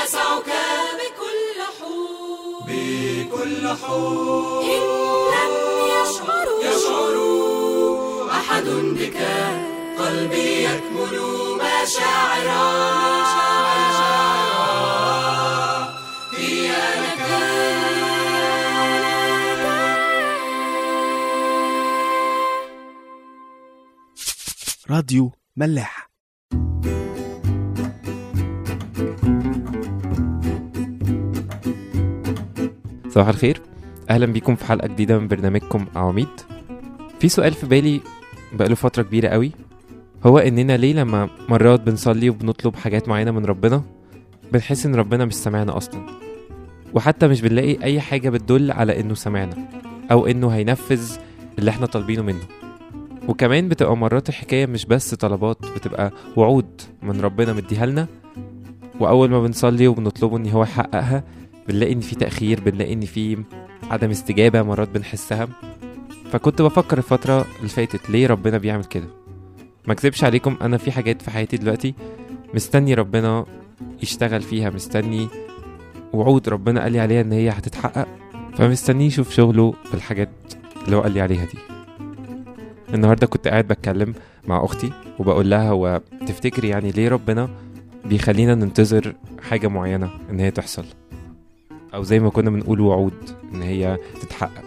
يسعك بكل حب بكل حب إن لم يشعروا يشعر أحد بك قلبي يكمن مشاعرا هي لك راديو ملاح صباح الخير اهلا بيكم في حلقه جديده من برنامجكم عواميد في سؤال في بالي بقاله فتره كبيره قوي هو اننا ليه لما مرات بنصلي وبنطلب حاجات معينه من ربنا بنحس ان ربنا مش سامعنا اصلا وحتى مش بنلاقي اي حاجه بتدل على انه سامعنا او انه هينفذ اللي احنا طالبينه منه وكمان بتبقى مرات الحكايه مش بس طلبات بتبقى وعود من ربنا مديها لنا واول ما بنصلي وبنطلبه ان هو يحققها بنلاقي ان في تاخير بنلاقي ان في عدم استجابه مرات بنحسها فكنت بفكر الفتره اللي فاتت ليه ربنا بيعمل كده ما اكذبش عليكم انا في حاجات في حياتي دلوقتي مستني ربنا يشتغل فيها مستني وعود ربنا قال لي عليها ان هي هتتحقق فمستني يشوف شغله في الحاجات اللي هو قال لي عليها دي النهارده كنت قاعد بتكلم مع اختي وبقول لها هو تفتكري يعني ليه ربنا بيخلينا ننتظر حاجه معينه ان هي تحصل او زي ما كنا بنقول وعود ان هي تتحقق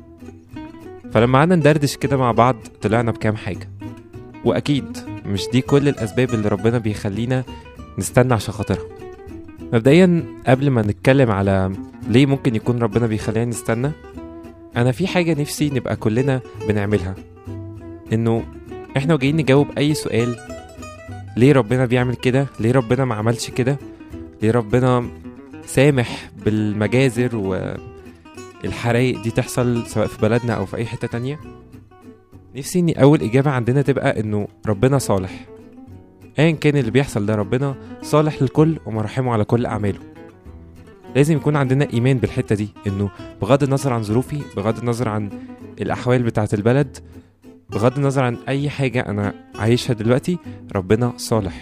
فلما قعدنا ندردش كده مع بعض طلعنا بكام حاجه واكيد مش دي كل الاسباب اللي ربنا بيخلينا نستنى عشان خاطرها مبدئيا قبل ما نتكلم على ليه ممكن يكون ربنا بيخلينا نستنى انا في حاجه نفسي نبقى كلنا بنعملها انه احنا جايين نجاوب اي سؤال ليه ربنا بيعمل كده ليه ربنا ما عملش كده ليه ربنا سامح بالمجازر والحرايق دي تحصل سواء في بلدنا او في اي حته تانية نفسي اني اول اجابه عندنا تبقى انه ربنا صالح ايا كان اللي بيحصل ده ربنا صالح للكل ومرحمه على كل اعماله لازم يكون عندنا ايمان بالحته دي انه بغض النظر عن ظروفي بغض النظر عن الاحوال بتاعه البلد بغض النظر عن اي حاجه انا عايشها دلوقتي ربنا صالح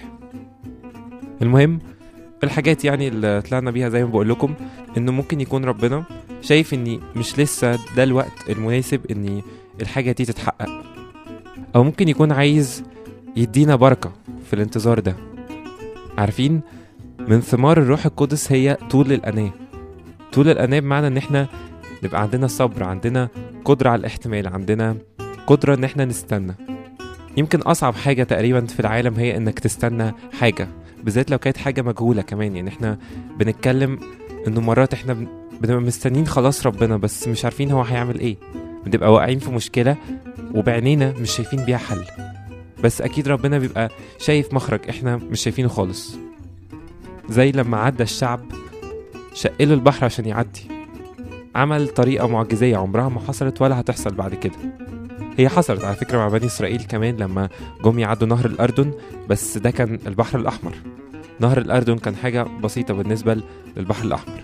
المهم الحاجات يعني اللي طلعنا بيها زي ما بقول لكم انه ممكن يكون ربنا شايف اني مش لسه ده الوقت المناسب اني الحاجه دي تتحقق او ممكن يكون عايز يدينا بركه في الانتظار ده عارفين من ثمار الروح القدس هي طول الاناه طول الاناه بمعنى ان احنا نبقى عندنا صبر عندنا قدره على الاحتمال عندنا قدره ان احنا نستنى يمكن اصعب حاجه تقريبا في العالم هي انك تستنى حاجه بالذات لو كانت حاجه مجهوله كمان يعني احنا بنتكلم انه مرات احنا بن- بنبقى مستنيين خلاص ربنا بس مش عارفين هو هيعمل ايه بنبقى واقعين في مشكله وبعينينا مش شايفين بيها حل بس اكيد ربنا بيبقى شايف مخرج احنا مش شايفينه خالص زي لما عدى الشعب شقله البحر عشان يعدي عمل طريقة معجزية عمرها ما حصلت ولا هتحصل بعد كده هي حصلت على فكرة مع بني إسرائيل كمان لما جم يعدوا نهر الأردن بس ده كان البحر الأحمر نهر الأردن كان حاجة بسيطة بالنسبة للبحر الأحمر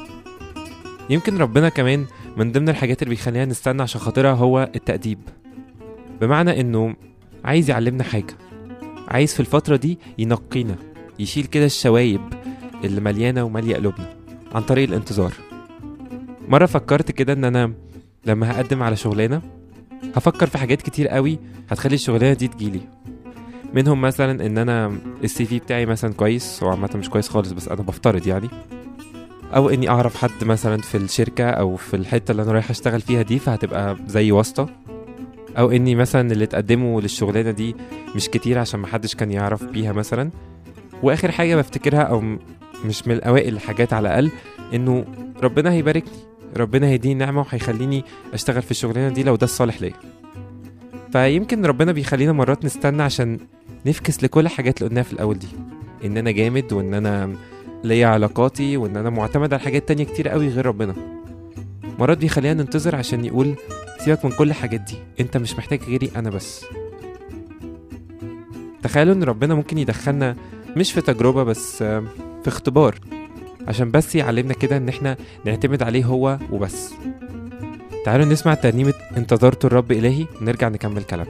يمكن ربنا كمان من ضمن الحاجات اللي بيخلينا نستنى عشان خاطرها هو التأديب بمعنى إنه عايز يعلمنا حاجة عايز في الفترة دي ينقينا يشيل كده الشوايب اللي مليانة ومالية قلوبنا عن طريق الانتظار مرة فكرت كده إن أنا لما هقدم على شغلانة هفكر في حاجات كتير قوي هتخلي الشغلانة دي تجيلي منهم مثلا ان انا السي في بتاعي مثلا كويس هو عامة مش كويس خالص بس انا بفترض يعني او اني اعرف حد مثلا في الشركة او في الحتة اللي انا رايح اشتغل فيها دي فهتبقى زي واسطة او اني مثلا اللي اتقدموا للشغلانة دي مش كتير عشان محدش كان يعرف بيها مثلا واخر حاجة بفتكرها او م- مش من الاوائل الحاجات على الاقل انه ربنا هيباركني ربنا هيديني نعمة وهيخليني اشتغل في الشغلانة دي لو ده الصالح ليا فيمكن ربنا بيخلينا مرات نستنى عشان نفكس لكل الحاجات اللي قلناها في الاول دي ان انا جامد وان انا ليا علاقاتي وان انا معتمد على حاجات تانية كتير قوي غير ربنا مرات بيخلينا ننتظر عشان يقول سيبك من كل الحاجات دي انت مش محتاج غيري انا بس تخيلوا ان ربنا ممكن يدخلنا مش في تجربة بس آه، في اختبار عشان بس يعلمنا كده ان احنا نعتمد عليه هو وبس تعالوا نسمع ترنيمة انتظرت الرب إلهي ونرجع نكمل كلامنا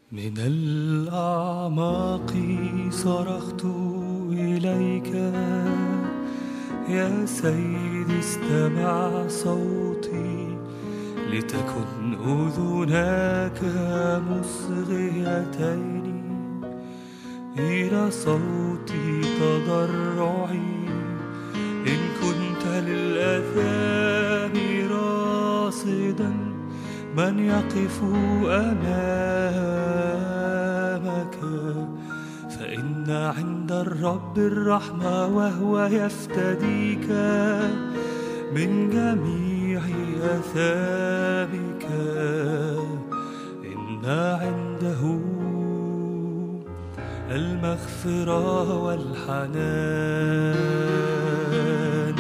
من الأعماق صرخت إليك يا سيدي استمع صوتي لتكن أذناك مصغيتين إلى صوت تضرعي إن كنت للأثام راصدا من يقف أمامك فإن عند الرب الرحمة وهو يفتديك من جميع أثامك إن عنده المغفرة والحنان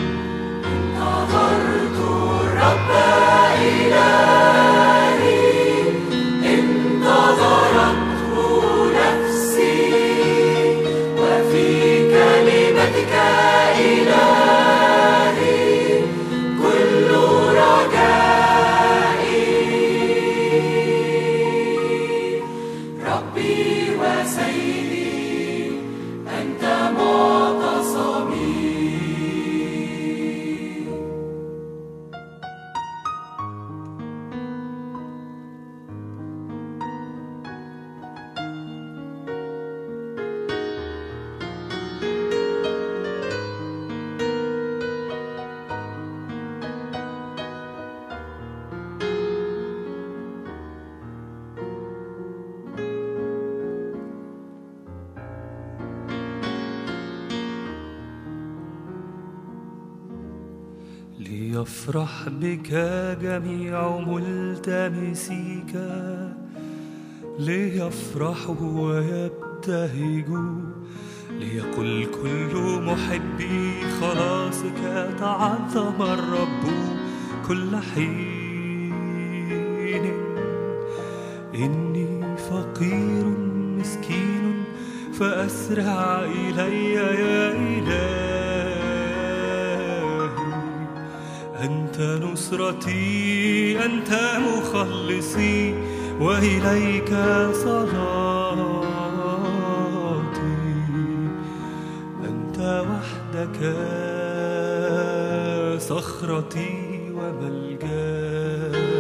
ليفرح بك جميع ملتمسيك ليفرحوا ويبتهجوا ليقل كل محبي خلاصك تعظم الرب كل حين إني فقير مسكين فأسرع إلي يا إلهي أنت نصرتي أنت مخلصي وإليك صلاتي أنت وحدك صخرتي وملجاي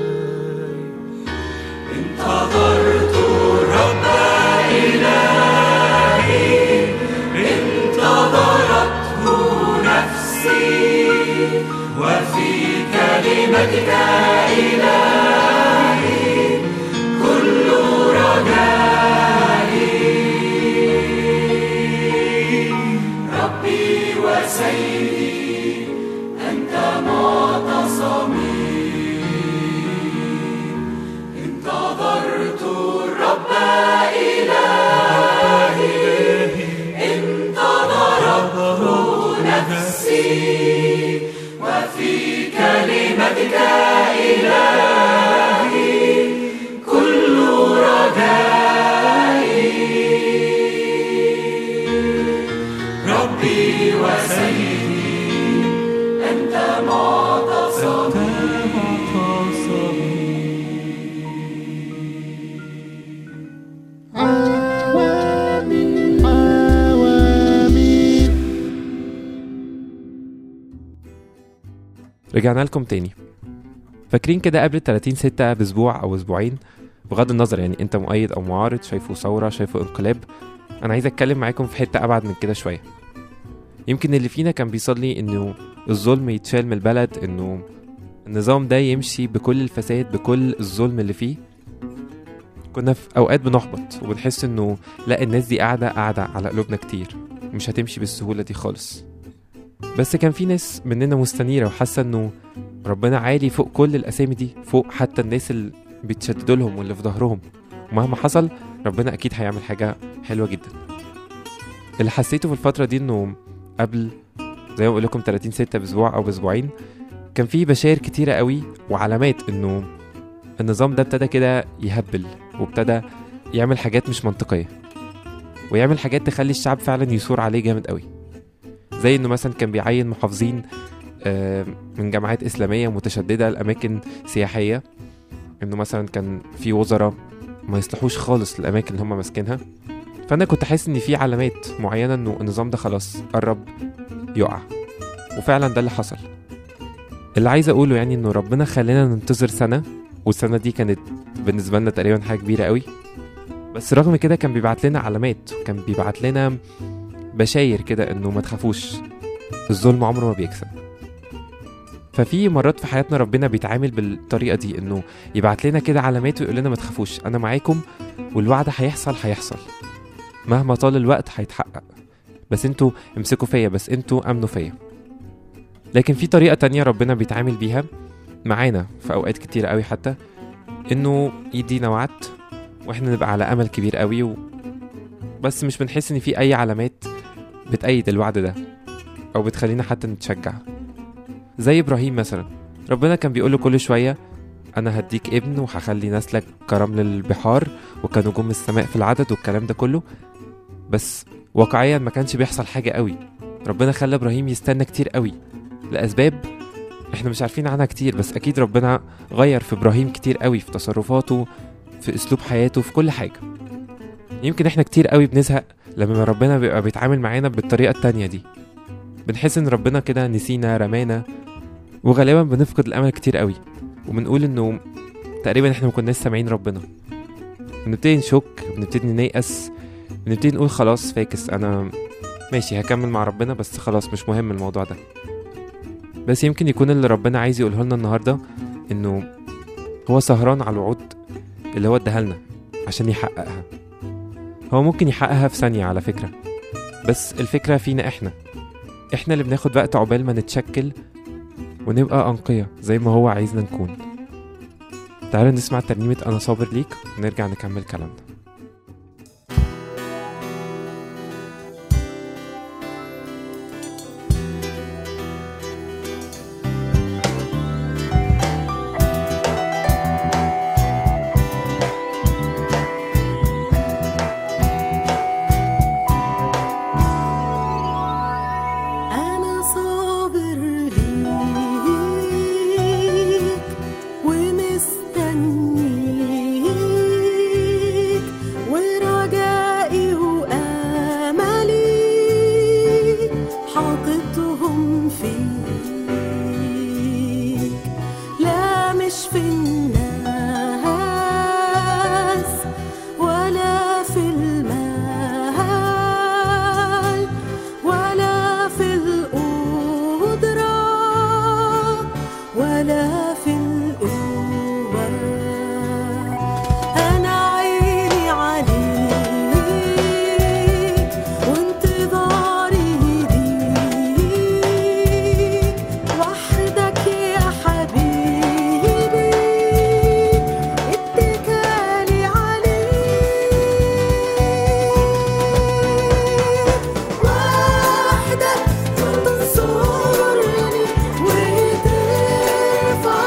انتظرت الرب إلهي انتظرته نفسي وفي كلمتك إلهي كل رجائي ربي وسيدي أنت معتصمي انتظرت الرب إلهي انتظرت نفسي وفي كلمتك إلهي كل رجائي ربي وسيدي أنت معتصمي رجعنا لكم تاني فاكرين كده قبل 30 ستة بأسبوع أو أسبوعين بغض النظر يعني أنت مؤيد أو معارض شايفه ثورة شايفه انقلاب أنا عايز أتكلم معاكم في حتة أبعد من كده شوية يمكن اللي فينا كان بيصلي إنه الظلم يتشال من البلد إنه النظام ده يمشي بكل الفساد بكل الظلم اللي فيه كنا في أوقات بنحبط وبنحس إنه لا الناس دي قاعدة قاعدة على قلوبنا كتير مش هتمشي بالسهولة دي خالص بس كان في ناس مننا مستنيرة وحاسة إنه ربنا عالي فوق كل الأسامي دي فوق حتى الناس اللي بيتشددوا لهم واللي في ظهرهم ومهما حصل ربنا أكيد هيعمل حاجة حلوة جدا اللي حسيته في الفترة دي إنه قبل زي ما بقول لكم 30 ستة بأسبوع أو بأسبوعين كان في بشاير كتيرة قوي وعلامات إنه النظام ده ابتدى كده يهبل وابتدى يعمل حاجات مش منطقية ويعمل حاجات تخلي الشعب فعلا يثور عليه جامد قوي زي انه مثلا كان بيعين محافظين آه، من جامعات اسلاميه متشدده لاماكن سياحيه انه مثلا كان في وزراء ما يصلحوش خالص للاماكن اللي هم ماسكينها فانا كنت حاسس ان في علامات معينه انه النظام ده خلاص قرب يقع وفعلا ده اللي حصل اللي عايز اقوله يعني انه ربنا خلينا ننتظر سنه والسنه دي كانت بالنسبه لنا تقريبا حاجه كبيره قوي بس رغم كده كان بيبعت لنا علامات كان بيبعت لنا بشاير كده انه ما تخافوش الظلم عمره ما بيكسب ففي مرات في حياتنا ربنا بيتعامل بالطريقه دي انه يبعت لنا كده علامات ويقول لنا ما تخافوش انا معاكم والوعد هيحصل هيحصل مهما طال الوقت هيتحقق بس انتوا امسكوا فيا بس انتوا امنوا فيا لكن في طريقه تانية ربنا بيتعامل بيها معانا في اوقات كتير قوي حتى انه يدينا وعد واحنا نبقى على امل كبير قوي و... بس مش بنحس ان في اي علامات بتأيد الوعد ده او بتخلينا حتى نتشجع زي ابراهيم مثلا ربنا كان بيقوله كل شويه انا هديك ابن وهخلي نسلك كرمل البحار وكنجوم السماء في العدد والكلام ده كله بس واقعيا ما كانش بيحصل حاجه قوي ربنا خلى ابراهيم يستنى كتير قوي لاسباب احنا مش عارفين عنها كتير بس اكيد ربنا غير في ابراهيم كتير قوي في تصرفاته في اسلوب حياته في كل حاجه يمكن احنا كتير قوي بنزهق لما ربنا بيبقى بيتعامل معانا بالطريقه التانية دي بنحس ان ربنا كده نسينا رمانا وغالبا بنفقد الامل كتير قوي وبنقول انه تقريبا احنا ما كناش سامعين ربنا بنبتدي نشك بنبتدي نيأس بنبتدي نقول خلاص فاكس انا ماشي هكمل مع ربنا بس خلاص مش مهم الموضوع ده بس يمكن يكون اللي ربنا عايز يقوله لنا النهارده انه هو سهران على الوعود اللي هو اداها لنا عشان يحققها هو ممكن يحققها في ثانية على فكرة بس الفكرة فينا احنا احنا اللي بناخد وقت عقبال ما نتشكل ونبقى أنقية زي ما هو عايزنا نكون تعالوا نسمع ترنيمة أنا صابر ليك ونرجع نكمل كلامنا أنا صابر ليك ومستنيك ورجائي وآملي حاططهم فيك لا مش في الناس ولا في المال ولا في القدرة ولا في القوة أنا عيني عليك وانتظاري ليك وحدك يا حبيبي اتكالي عليك وحدك تنصرني وترفع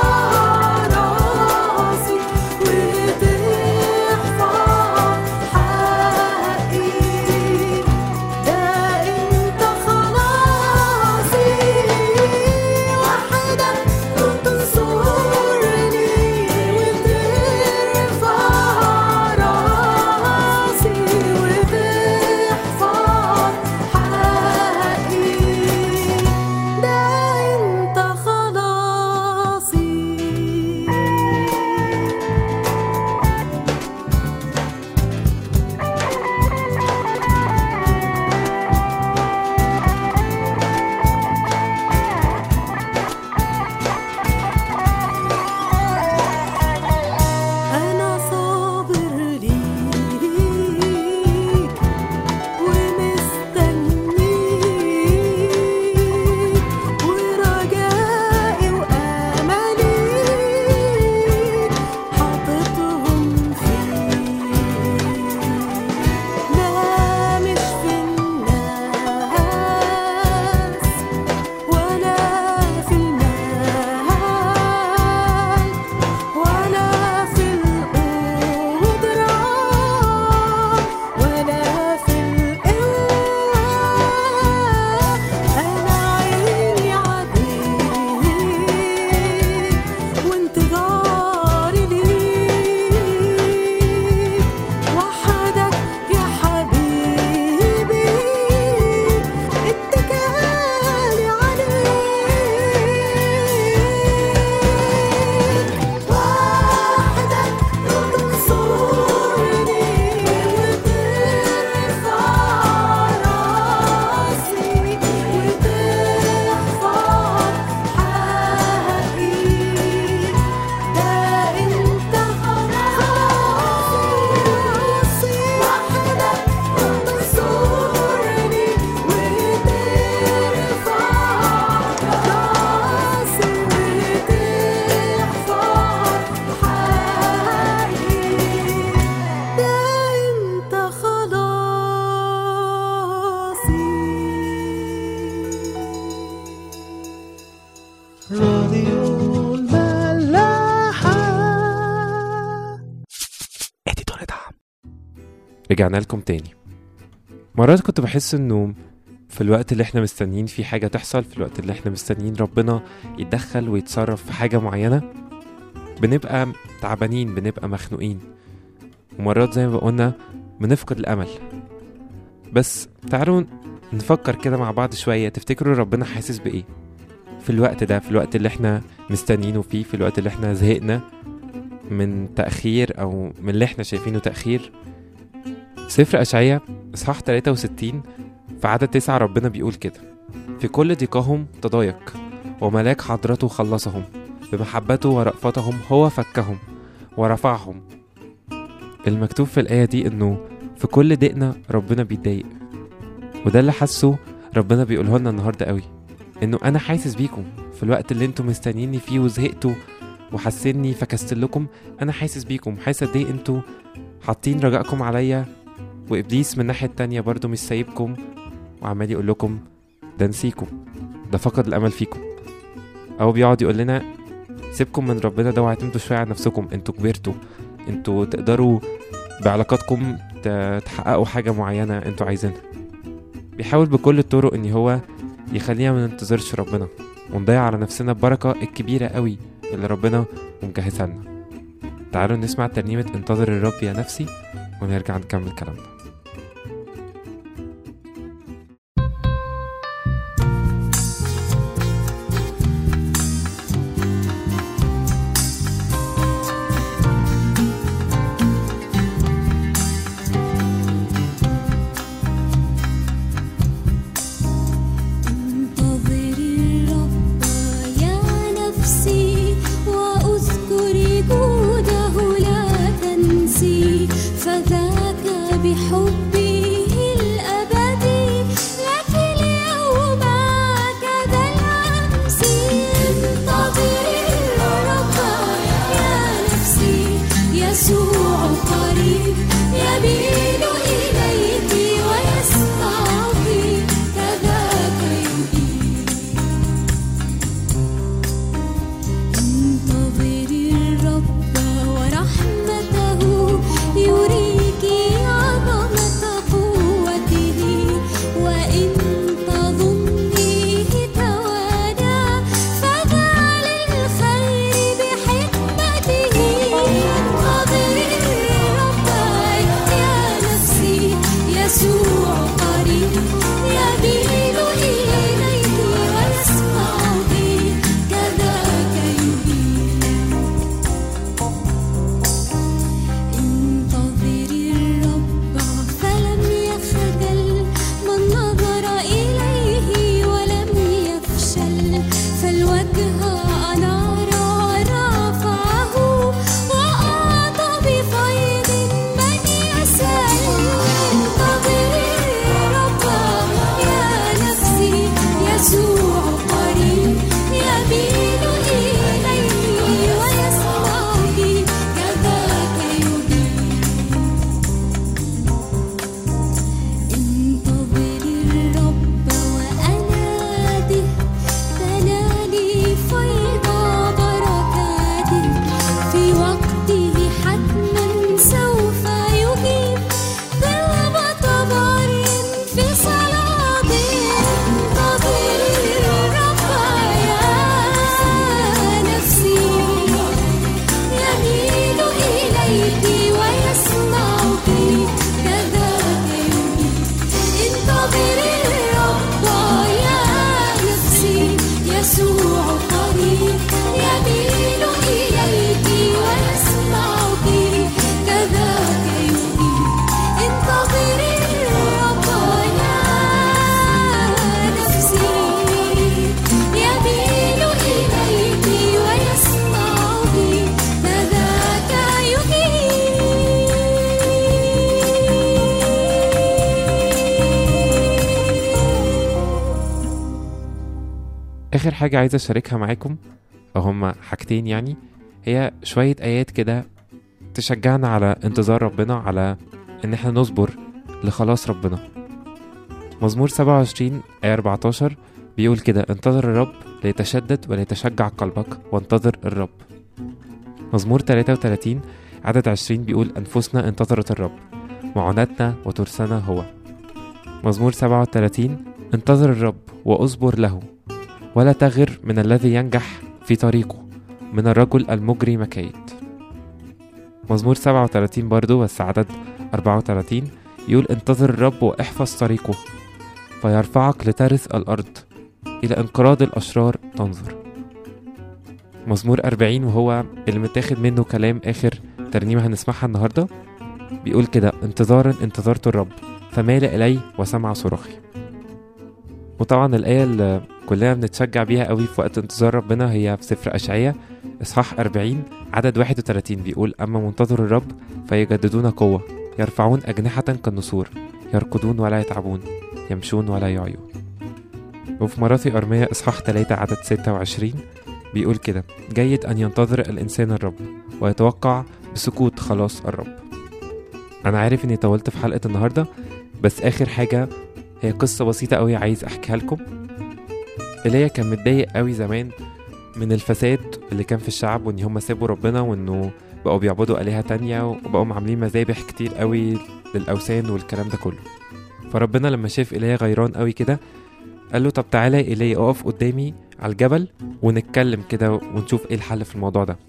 راديو الملاحة اديتور دعم رجعنا لكم تاني مرات كنت بحس انه في الوقت اللي احنا مستنيين فيه حاجة تحصل في الوقت اللي احنا مستنيين ربنا يتدخل ويتصرف في حاجة معينة بنبقى تعبانين بنبقى مخنوقين ومرات زي ما قلنا بنفقد الأمل بس تعالوا نفكر كده مع بعض شوية تفتكروا ربنا حاسس بإيه في الوقت ده في الوقت اللي احنا مستنيينه فيه في الوقت اللي احنا زهقنا من تأخير أو من اللي احنا شايفينه تأخير سفر أشعية إصحاح 63 في عدد تسعة ربنا بيقول كده في كل ضيقهم تضايق وملاك حضرته خلصهم بمحبته ورأفتهم هو فكهم ورفعهم المكتوب في الآية دي إنه في كل ضيقنا ربنا بيتضايق وده اللي حاسه ربنا بيقوله لنا النهاردة قوي إنه أنا حاسس بيكم في الوقت اللي انتوا مستنيني فيه وزهقتوا وحاسيني فكست لكم أنا حاسس بيكم حاسس قد إيه انتوا حاطين رجائكم عليا وإبليس من الناحية التانية برضو مش سايبكم وعمال يقول لكم ده نسيكم ده فقد الأمل فيكم أو بيقعد يقول لنا سيبكم من ربنا ده واعتمدوا شوية على نفسكم انتوا كبرتوا انتوا تقدروا بعلاقاتكم ت- تحققوا حاجة معينة انتوا عايزينها بيحاول بكل الطرق ان هو يخلينا ما ننتظرش ربنا ونضيع على نفسنا البركة الكبيرة قوي اللي ربنا مجهزها لنا تعالوا نسمع ترنيمة انتظر الرب يا نفسي ونرجع نكمل كلامنا انتظري الرب يا نفسي واذكري جوده لا تنسي فذاك بحبه الابدي لك اليوم كذا الامس انتظري الرب يا نفسي يسوع قريب يميل اليك ويسمعك كذاك يجيب انتظري الرب ورحمته يريك عظمة قوته وإن تظنيه توانى فجعل الخير بحكمته انتظري الرب يا نفسي يسوع قريب يميل إليك ويسمعك كذاك يجيب انتظري الرب فلم يخجل من نظر إليه ولم يفشل فالوجه أنار رفعه وأعطى بفيض من يسأل انتظري الرب يا نفسي يسوع قريب يميل إليك ويسمعك كذاك يجيب انتظري الرب وأناده تنالي فيض بركاته في وقته حتما سوف يجيب طلبة بر في صلاته انتظري الرب يا نفسي يميل إليك ويسمعك كذاك يجيب انتظري الرب يا نفسي يسوع قريب يميل إليك ويسمعك كذاك يجيب انتظري الرب يا نفسي يميل إليك ويسمعك كذاك يجيب اخر حاجه عايز اشاركها معاكم او هما حاجتين يعني هي شويه ايات كده تشجعنا على انتظار ربنا على ان احنا نصبر لخلاص ربنا مزمور 27 آية 14 بيقول كده انتظر الرب ليتشدد وليتشجع قلبك وانتظر الرب مزمور 33 عدد 20 بيقول أنفسنا انتظرت الرب معونتنا وترسنا هو مزمور 37 انتظر الرب واصبر له ولا تغر من الذي ينجح في طريقه من الرجل المجري مكايد مزمور 37 برضو بس عدد 34 يقول انتظر الرب واحفظ طريقه فيرفعك لترث الأرض إلى انقراض الأشرار تنظر مزمور 40 وهو اللي متاخد منه كلام آخر ترنيمة هنسمعها النهاردة بيقول كده انتظارا انتظرت الرب فمال إلي وسمع صراخي وطبعا الآية اللي كلنا بنتشجع بيها قوي في وقت انتظار ربنا هي في سفر أشعية إصحاح 40 عدد 31 بيقول أما منتظر الرب فيجددون قوة يرفعون أجنحة كالنسور يركضون ولا يتعبون يمشون ولا يعيون وفي مراثي أرمية إصحاح 3 عدد 26 بيقول كده جيد أن ينتظر الإنسان الرب ويتوقع بسكوت خلاص الرب أنا عارف إني طولت في حلقة النهاردة بس آخر حاجة هي قصة بسيطة أوي عايز أحكيها لكم إيليا كان متضايق أوي زمان من الفساد اللي كان في الشعب وإن هم سابوا ربنا وإنه بقوا بيعبدوا آلهة تانية وبقوا عاملين مذابح كتير أوي للأوثان والكلام ده كله فربنا لما شاف إيليا غيران أوي كده قال له طب تعالى يا إيليا اقف قدامي على الجبل ونتكلم كده ونشوف ايه الحل في الموضوع ده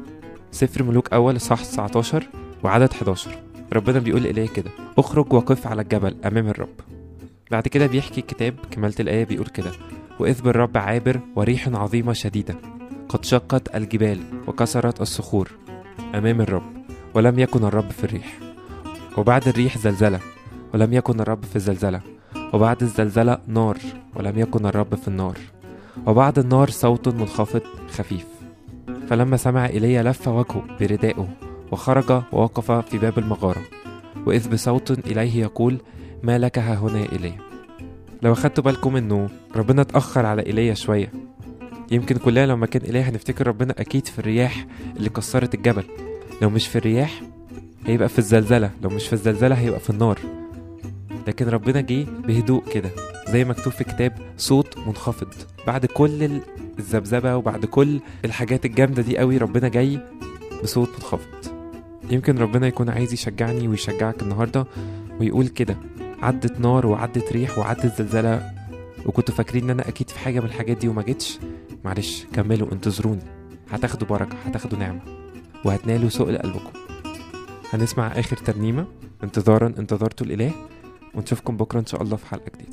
سفر ملوك أول إصحاح 19 وعدد 11 ربنا بيقول لإيليا كده اخرج وقف على الجبل أمام الرب بعد كده بيحكي الكتاب كمالة الآية بيقول كده وإذ بالرب عابر وريح عظيمة شديدة قد شقت الجبال وكسرت الصخور أمام الرب ولم يكن الرب في الريح وبعد الريح زلزلة ولم يكن الرب في الزلزلة وبعد الزلزلة نار ولم يكن الرب في النار وبعد النار صوت منخفض خفيف فلما سمع إيليا لف وجهه بردائه وخرج ووقف في باب المغارة وإذ بصوت إليه يقول ما لك ها هنا يا إيليا لو أخدتوا بالكم إنه ربنا اتأخر على إيليا شوية يمكن كلنا لما كان إيليا هنفتكر ربنا أكيد في الرياح اللي كسرت الجبل لو مش في الرياح هيبقى في الزلزلة لو مش في الزلزلة هيبقى في النار لكن ربنا جه بهدوء كده زي مكتوب في كتاب صوت منخفض بعد كل ال- الذبذبة وبعد كل الحاجات الجامدة دي قوي ربنا جاي بصوت منخفض يمكن ربنا يكون عايز يشجعني ويشجعك النهاردة ويقول كده عدت نار وعدت ريح وعدت زلزلة وكنتوا فاكرين ان انا اكيد في حاجة من الحاجات دي وما جيتش معلش كملوا انتظروني هتاخدوا بركة هتاخدوا نعمة وهتنالوا سؤل قلبكم هنسمع اخر ترنيمة انتظارا انتظرتوا الاله ونشوفكم بكرة ان شاء الله في حلقة جديدة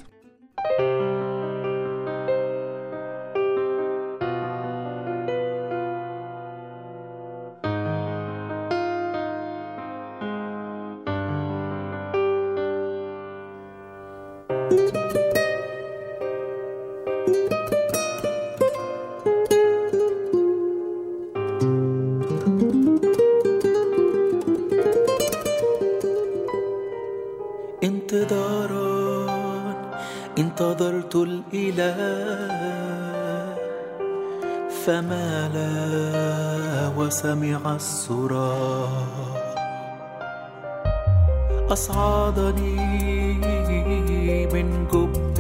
انتظارا انتظرت الإله فمال وسمع الصراخ أصعدني من جب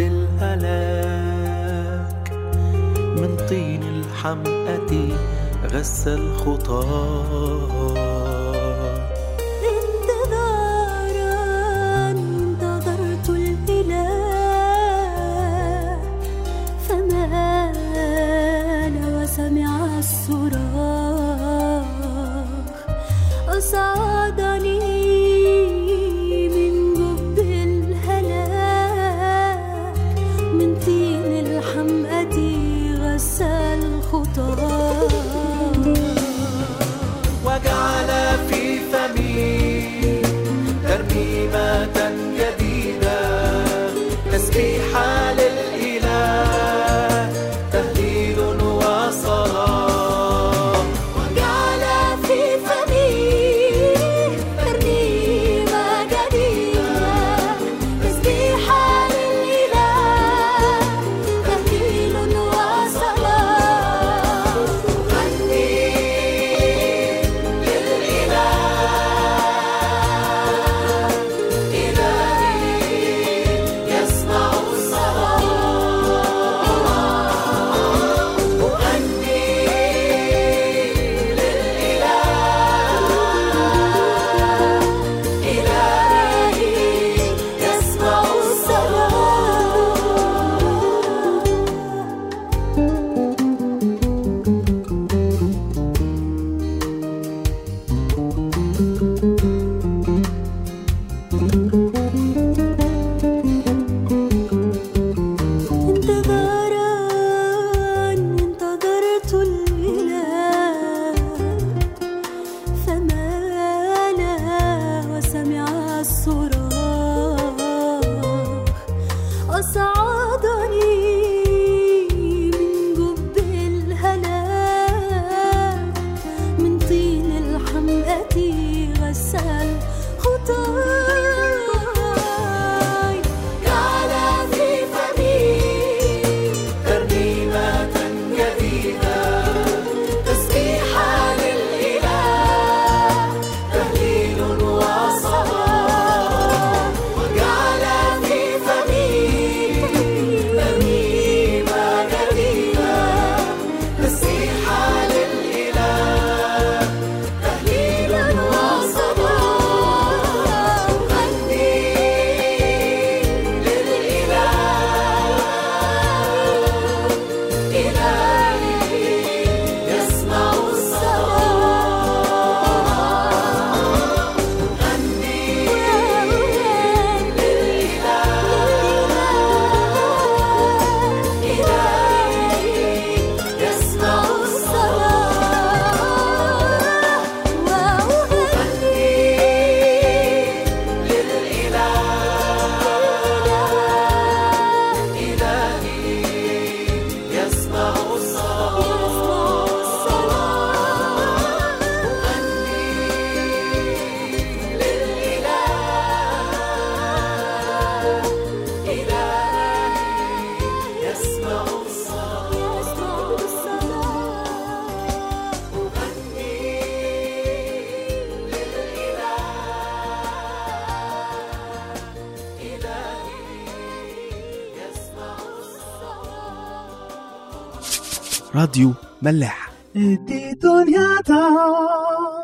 الهلاك من طين الحمأة غسل الخطاه انتظارا انتظرت الإله فمال وسمع الصراخ أصعدني من جب الهلاك من طين الحمأة غسل الخطاه وجعل في فمي ترنيمة جديدة تسبيحا للإله تهليل وصلاة وجعل في فمي ترنيمة جديدة تسبيحا للإله تهليل وصلاة غني للإله إله راديو ملاح دي دنيا تا